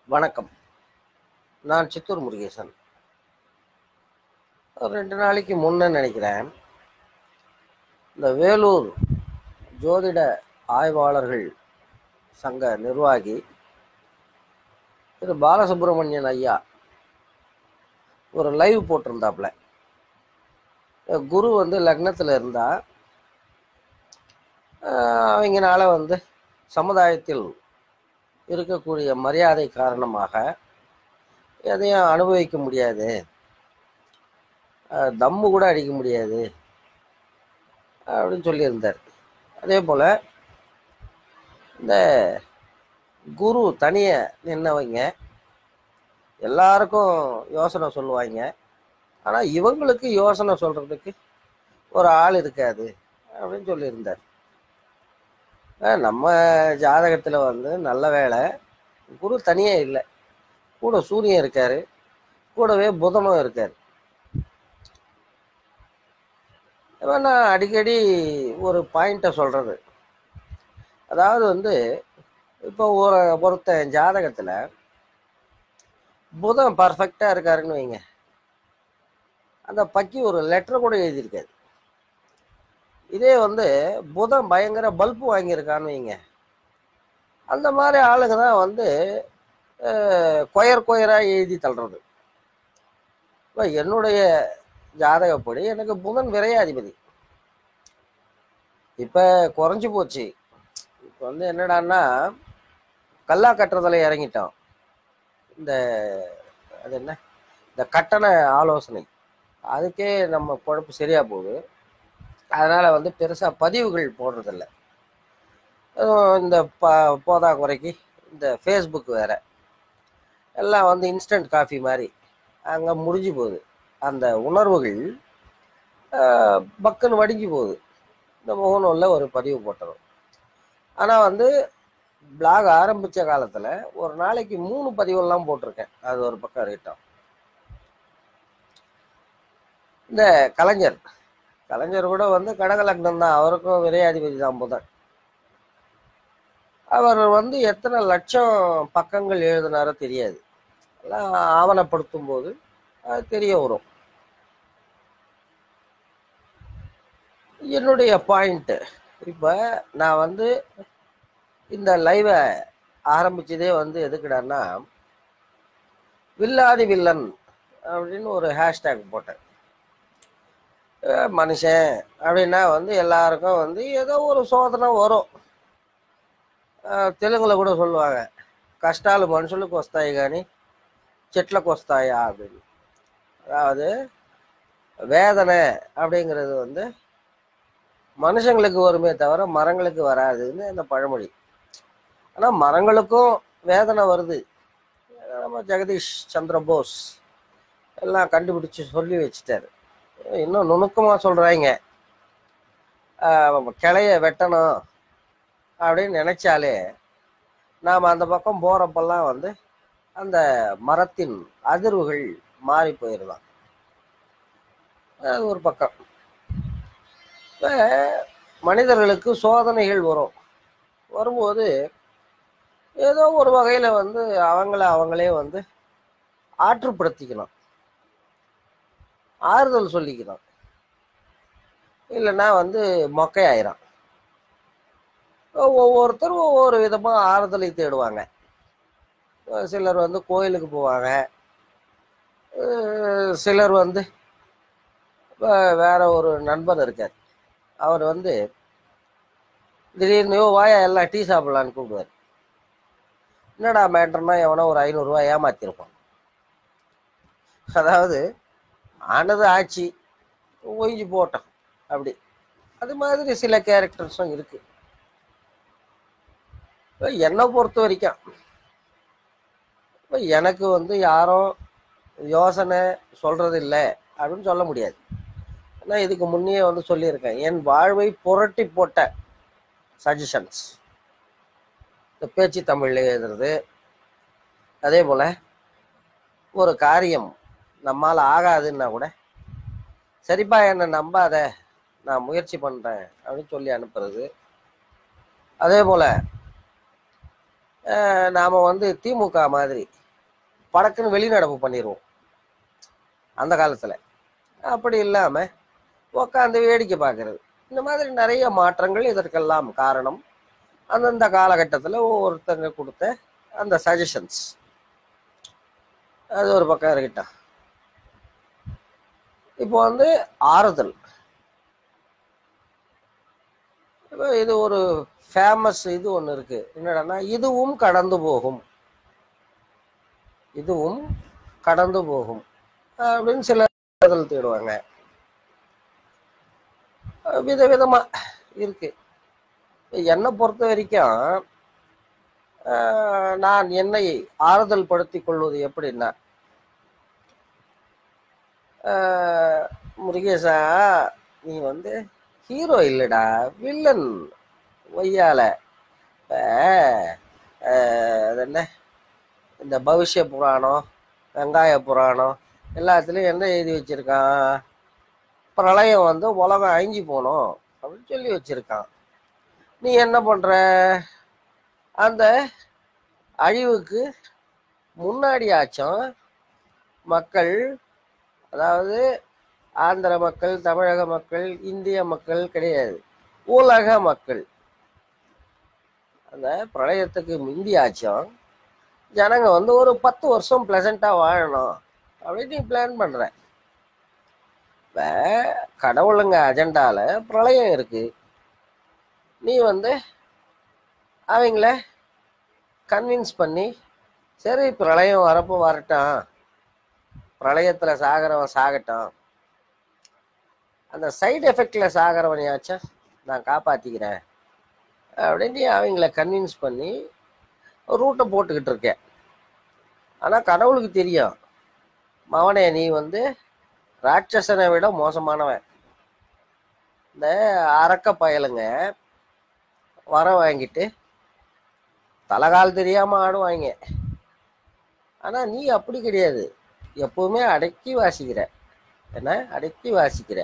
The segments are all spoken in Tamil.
வணக்கம் நான் சித்தூர் முருகேசன் ஒரு ரெண்டு நாளைக்கு முன்ன நினைக்கிறேன் இந்த வேலூர் ஜோதிட ஆய்வாளர்கள் சங்க நிர்வாகி திரு பாலசுப்ரமணியன் ஐயா ஒரு லைவ் போட்டிருந்தாப்புல குரு வந்து லக்னத்தில் இருந்தா ஆஹ் அவங்கனால வந்து சமுதாயத்தில் இருக்கக்கூடிய மரியாதை காரணமாக எதையும் அனுபவிக்க முடியாது ஆஹ் தம்மு கூட அடிக்க முடியாது அப்படின்னு சொல்லியிருந்தார் அதே போல் இந்த குரு தனியை நின்னவங்க எல்லாருக்கும் யோசனை சொல்லுவாங்க ஆனால் இவங்களுக்கு யோசனை சொல்கிறதுக்கு ஒரு ஆள் இருக்காது அப்படின்னு சொல்லியிருந்தார் ஆஹ் நம்ம ஜாதகத்தில் வந்து நல்ல வேலை குரு தனியாக இல்லை கூட சூரியன் இருக்காரு கூடவே புதனும் இருக்காரு இப்ப நான் அடிக்கடி ஒரு பாயிண்ட்டை சொல்கிறது அதாவது வந்து இப்போ ஒரு ஒருத்தன் ஜாதகத்தில் புதன் பர்ஃபெக்டாக இருக்காருன்னு வைங்க அந்த பக்கி ஒரு லெட்டர் கூட எழுதியிருக்காது இதே வந்து புதன் பயங்கர பல்பு வாங்கியிருக்கான்னு வைங்க அந்த மாதிரி ஆளுங்க தான் வந்து அஹ், கொயர் கொயராக எழுதி தள்ளுறது இப்போ என்னுடைய ஜாதகப்படி எனக்கு புதன் விரையாதிபதி இப்போ குறைஞ்சி போச்சு இப்போ வந்து என்னடான்னா கல்லா கட்டுறதுல இறங்கிட்டோம் இந்த அது என்ன இந்த கட்டண ஆலோசனை அதுக்கே நம்ம பொழப்பு சரியா போகுது அதனால் வந்து பெருசாக பதிவுகள் போடுறதில்ல அதுவும் இந்த ப போதா குறைக்கு இந்த ஃபேஸ்புக் வேற எல்லாம் வந்து இன்ஸ்டன்ட் காஃபி மாதிரி அங்கே முடிஞ்சு போகுது அந்த உணர்வுகள் ஆஹ், பக்குன்னு வடிஞ்சு போகுது இந்த முகநூலில் ஒரு பதிவு போட்டுரும் ஆனால் வந்து பிளாக் ஆரம்பித்த காலத்தில் ஒரு நாளைக்கு மூணு பதிவெல்லாம் போட்டிருக்கேன் அது ஒரு பக்கம் இருக்கட்டும் இந்த கலைஞர் கலைஞர் கூட வந்து கடக லக்னம் தான் அவருக்கும் விரையாதிபதி தான் புதன் அவர் வந்து எத்தனை லட்சம் பக்கங்கள் எழுதினாரோ தெரியாது எல்லாம் ஆவணப்படுத்தும் போது அது தெரிய வரும் என்னுடைய பாயிண்ட்டு இப்போ நான் வந்து இந்த லைவை ஆரம்பிச்சதே வந்து எதுக்குடான்னா வில்லாதி வில்லன் அப்படின்னு ஒரு ஹேஷ்டேக் போட்டேன் அஹ் மனுஷன் அப்படின்னா வந்து எல்லாருக்கும் வந்து ஏதோ ஒரு சோதனை வரும் அஹ் தெலுங்குல கூட சொல்லுவாங்க కష్టాలు మనుషులకు వస్తాయి కానీ చెట్లకు వస్తాయా அப்படின்னு அதாவது வேதனை அப்படிங்கிறது வந்து மனுஷங்களுக்கு வருமே தவிர மரங்களுக்கு வராதுன்னு அந்த பழமொழி ஆனால் மரங்களுக்கும் வேதனை வருது நம்ம ஜெகதீஷ் சந்திர போஸ் எல்லாம் கண்டுபிடிச்சு சொல்லி வச்சுட்டாரு இன்னும் நுணுக்கமாக சொல்கிறாங்க கிளைய வெட்டணும் அப்படின்னு நினைச்சாலே நாம் அந்த பக்கம் போகிறப்பெல்லாம் வந்து அந்த மரத்தின் அதிர்வுகள் மாறி போயிடலாம் அது ஒரு பக்கம் இப்ப மனிதர்களுக்கு சோதனைகள் வரும் வரும்போது ஏதோ ஒரு வகையில் வந்து அவங்கள அவங்களே வந்து ஆற்றுப்படுத்திக்கணும் ஆறுதல் சொல்லிக்கணும் இல்லைன்னா வந்து மொக்கையாயிரும் ஒவ்வொருத்தரும் ஒவ்வொரு விதமாக ஆறுதலை தேடுவாங்க சிலர் வந்து கோயிலுக்கு போவாங்க அஹ் சிலர் வந்து இப்ப வேற ஒரு நண்பர் இருக்கார் அவர் வந்து திடீர்னு "யோ, வாயா எல்லாம் டீ சாப்பிடலான்னு கூப்பிடுவார் என்னடா மேட்டர்னா எவனோ ஒரு ஐநூறுரூவா ஏமாத்திருப்பான் அதாவது ஆனது ஆச்சு ஒழிஞ்சு போட்டோம் அப்படி அது மாதிரி சில கேரக்டர்ஸும் இருக்கு இப்ப என்னை பொறுத்த வரைக்கும் இப்ப எனக்கு வந்து யாரும் யோசனை சொல்றது இல்லை அப்படின்னு சொல்ல முடியாது நான் இதுக்கு முன்னே வந்து சொல்லியிருக்கேன் என் வாழ்வை புரட்டி போட்ட சஜஷன்ஸ் இந்த பேச்சு தமிழ்ல எழுதுறது அதே போல ஒரு காரியம் நம்மால் ஆகாதுன்னா கூட சரிப்பா என்னை நம்பாத நான் முயற்சி பண்ணுறேன் அப்படின்னு சொல்லி அனுப்புறது அதே போல் அஹ், நாம வந்து திமுக மாதிரி படக்குன்னு வெளிநடப்பு பண்ணிடுவோம் அந்த காலத்துல அப்படி இல்லாம உட்காந்து வேடிக்கை பார்க்கறது இந்த மாதிரி நிறைய மாற்றங்கள் இதற்கெல்லாம் காரணம் அந்தந்த காலகட்டத்தில் ஒவ்வொருத்தங்க கொடுத்த அந்த சஜஷன்ஸ் அது ஒரு பக்கம் இருக்கட்டும் இப்போ வந்து ஆறுதல் இப்போ இது ஒரு ஃபேமஸ் இது ஒன்று இருக்கு என்னடான்னா இதுவும் கடந்து போகும் இதுவும் கடந்து போகும் அப்படின்னு சில ஆறுதல் தேடுவாங்க அஹ் விதவிதமா இருக்கு என்னை பொறுத்த வரைக்கும் அஹ், நான் என்னை ஆறுதல் படுத்திக் கொள்வது எப்படின்னா அஹ், முருகேசா நீ வந்து ஹீரோ இல்லடா வில்லன் ஒய்யால இப்ப, அஹ், அது என்ன இந்த பவிஷ்ய புராணம் வெங்காய புராணம் எல்லாத்துலயும் என்ன எழுதி வச்சிருக்கான் பிரளயம் வந்து உலகம் அழிஞ்சு போகணும் அப்படின்னு சொல்லி வச்சிருக்கான் நீ என்ன பண்ற அந்த அழிவுக்கு முன்னாடியாச்சும் மக்கள் அதாவது ஆந்திர மக்கள் தமிழக மக்கள் இந்திய மக்கள் கிடையாது உலக மக்கள் அந்த பிரளயத்துக்கு முந்தியாச்சும் ஜனங்க வந்து ஒரு பத்து வருஷம் பிளசண்டா வாழணும் அப்படின்னு நீ பிளான் பண்ற இப்ப கடவுளுங்க அஜெண்டால பிரளயம் இருக்கு நீ வந்து அவங்கள கன்வின்ஸ் பண்ணி சரி பிரளயம் வரப்போ வரட்டும் பிரளயத்துல சாகிறவன் சாகட்டும் அந்த சைடு எஃபெக்ட்ல சாகிறவனையாச்சும் நான் காப்பாத்திக்கிறேன் அப்படின்னு நீ அவங்கள கன்வின்ஸ் பண்ணி ரூட்டை போட்டுக்கிட்டு இருக்கேன் ஆனா கடவுளுக்கு தெரியும் மவனே நீ வந்து ராட்சசனை விட மோசமானவன் இந்த அரக்க பயலுங்க வர வாங்கிட்டு தலகால் தெரியாம ஆடுவாங்க ஆனா நீ அப்படி கிடையாது எப்பவுமே அடக்கி வாசிக்கிற என்ன அடக்கி வாசிக்கிற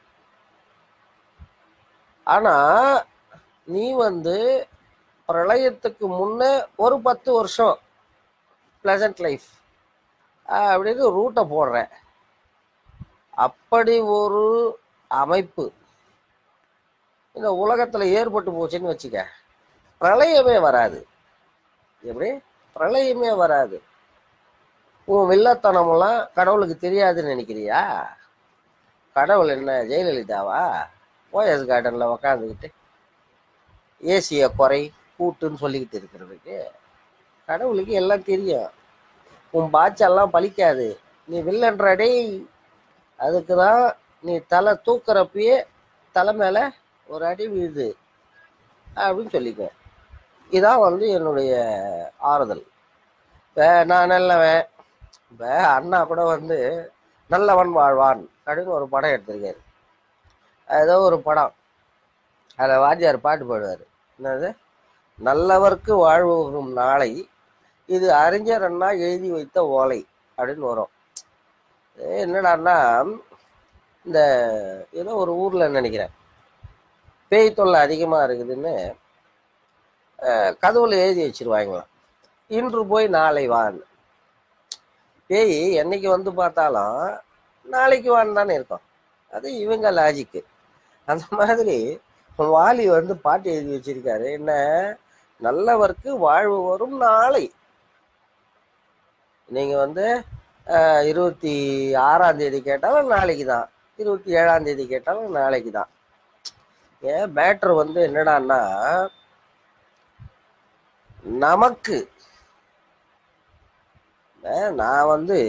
ஆனா நீ வந்து பிரளயத்துக்கு முன்ன ஒரு பத்து வருஷம் பிளசன்ட் லைஃப் அப்படின்னு ரூட்டை போடுற அப்படி ஒரு அமைப்பு இந்த உலகத்துல ஏற்பட்டு போச்சுன்னு வச்சுக்க பிரளயமே வராது எப்படி பிரளயமே வராது உன் வில்லத்தனமெல்லாம் கடவுளுக்கு தெரியாதுன்னு நினைக்கிறியா கடவுள் என்ன ஜெயலலிதாவா ஓஎஸ் கார்டன்ல உக்காந்துக்கிட்டு ஏசிய குறை கூட்டுன்னு சொல்லிக்கிட்டு இருக்கிறதுக்கு கடவுளுக்கு எல்லாம் தெரியும் உன் பாய்ச்செல்லாம் பலிக்காது நீ வில்லன்ற டேய் அதுக்கு தான் நீ தலை தூக்குறப்பயே தலை மேலே ஒரு அடி விழுது அப்படின்னு சொல்லிக்க இதான் வந்து என்னுடைய ஆறுதல் இப்போ நான் நல்லவன் இப்போ அண்ணா கூட வந்து நல்லவன் வாழ்வான் அப்படின்னு ஒரு படம் எடுத்திருக்காரு ஏதோ ஒரு படம் அதில் வாத்தியார் பாட்டு பாடுவார் என்னது நல்லவர்க்கு வாழ்வு வரும் நாளை இது அறிஞர் அண்ணா எழுதி வைத்த ஓலை அப்படின்னு வரும் இது என்னடான்னா இந்த ஏதோ ஒரு ஊர்ல நினைக்கிறேன் பேய் தொல்லை அதிகமா இருக்குதுன்னு அஹ், கதவுல எழுதி வச்சிருவாங்களாம் இன்று போய் நாளை வான் பேய் என்னைக்கு வந்து பார்த்தாலும் நாளைக்கு வான் தானே இருக்கும் அது இவங்க லாஜிக்கு அந்த மாதிரி வாலி வந்து பாட்டு எழுதி வச்சிருக்காரு என்ன நல்லவர்க்கு வாழ்வு வரும் நாளை நீங்க வந்து அஹ், இருபத்தி ஆறாம் தேதி கேட்டாலும் நாளைக்கு தான் இருபத்தி ஏழாம் தேதி கேட்டாலும் நாளைக்கு தான் ஏன் மேட்ரு வந்து என்னடான்னா நமக்கு அஹ், நான் வந்து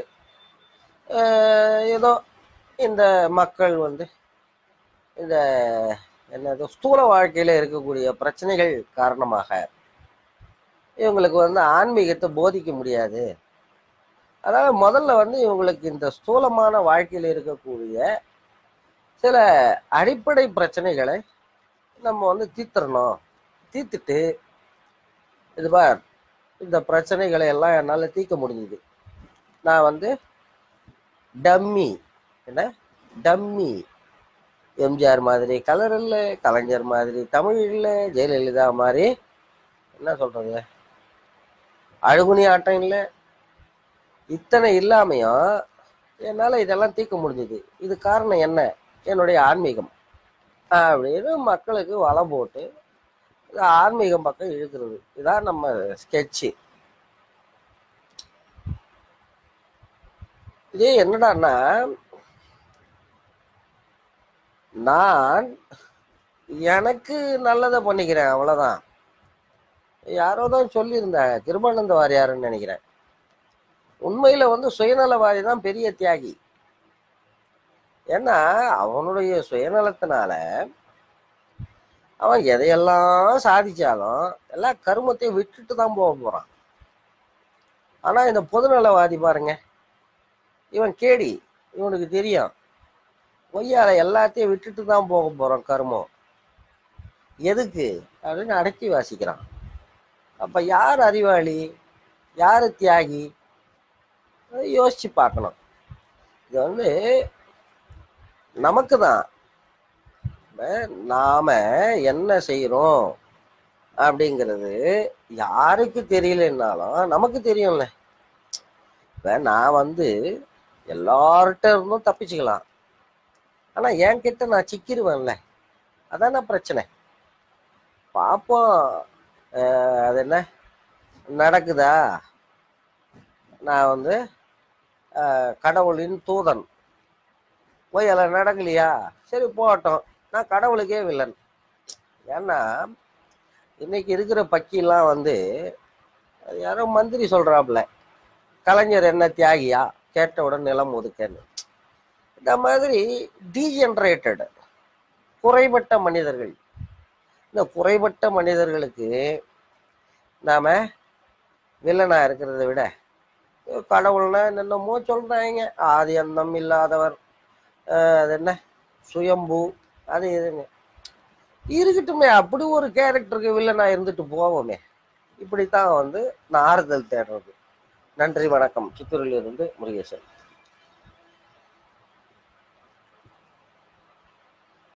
அஹ், ஏதோ இந்த மக்கள் வந்து இந்த என்னது ஸ்தூல வாழ்க்கையில இருக்கக்கூடிய பிரச்சனைகள் காரணமாக இவங்களுக்கு வந்து ஆன்மீகத்தை போதிக்க முடியாது அதாவது முதல்ல வந்து இவங்களுக்கு இந்த ஸ்தூலமான வாழ்க்கையில் இருக்கக்கூடிய சில அடிப்படை பிரச்சனைகளை நம்ம வந்து தீர்த்துறணும் தீர்த்துட்டு இது பார் இந்த பிரச்சனைகளை எல்லாம் என்னால் தீர்க்க முடிஞ்சுது நான் வந்து டம்மி என்ன டம்மி எம்ஜிஆர் மாதிரி கலர் இல்லை கலைஞர் மாதிரி தமிழ் இல்லை ஜெயலலிதா மாதிரி என்ன சொல்றது அழுகுனி ஆட்டம் இல்லை இத்தனை இல்லாமையும் என்னால் இதெல்லாம் தீர்க்க முடிஞ்சுது இது காரணம் என்ன என்னுடைய ஆன்மீகம் அப்படின்னு மக்களுக்கு வலை போட்டு இது ஆன்மீகம் பக்கம் இழுக்கிறது இதான் நம்ம ஸ்கெட்சு இது என்னடான்னா நான் எனக்கு நல்லதை பண்ணிக்கிறேன் அவ்வளவுதான் யாரோ தான் சொல்லியிருந்தாங்க கிருபானந்த வாரியாருன்னு நினைக்கிறேன் உண்மையில வந்து சுயநலவாதி தான் பெரிய தியாகி ஏன்னா அவனுடைய சுயநலத்தினால அவன் எதையெல்லாம் சாதிச்சாலும் எல்லா கருமத்தையும் விட்டுட்டு தான் போக போறான் ஆனா இந்த பொதுநலவாதி பாருங்க இவன் கேடி இவனுக்கு தெரியும் ஒய்யால எல்லாத்தையும் விட்டுட்டு தான் போக போறோம் கருமம் எதுக்கு அப்படின்னு அடக்கி வாசிக்கிறான் அப்ப யார் அறிவாளி யார் தியாகி அதை யோசிச்சு பார்க்கணும் இது வந்து நமக்கு தான் நாம என்ன செய்யறோம் அப்படிங்கிறது யாருக்கு தெரியலன்னாலும் நமக்கு தெரியும்ல இப்ப நான் வந்து எல்லார்கிட்ட இருந்தும் தப்பிச்சுக்கலாம் ஆனா என்கிட்ட நான் சிக்கிருவேன்ல அதான பிரச்சனை பார்ப்போம் அஹ் அது என்ன நடக்குதா நான் வந்து அஹ், கடவுளின் தூதன் போய் எல்லாம் நடக்கலையா சரி போகட்டும் நான் கடவுளுக்கே வில்லன் ஏன்னா இன்னைக்கு இருக்கிற பக்கிலாம் வந்து அது யாரோ மந்திரி சொல்றாப்புல கலைஞர் என்ன தியாகியா கேட்டவுடன் நிலம் ஒதுக்கன்னு இந்த மாதிரி டீஜென்ரேட்டட் குறைபட்ட மனிதர்கள் இந்த குறைபட்ட மனிதர்களுக்கு நாம வில்லனா இருக்கிறத விட கடவுள்னா என்னென்னமோ சொல்றாங்க ஆதி அந்தம் இல்லாதவர் அஹ் அது என்ன சுயம்பு அது இதுன்னு இருக்கட்டுமே அப்படி ஒரு கேரக்டருக்கு வில்லனா இருந்துட்டு போவோமே இப்படித்தான் வந்து நான் ஆறுதல் தேடுறது நன்றி வணக்கம் சித்தூரில் இருந்து முருகேசன்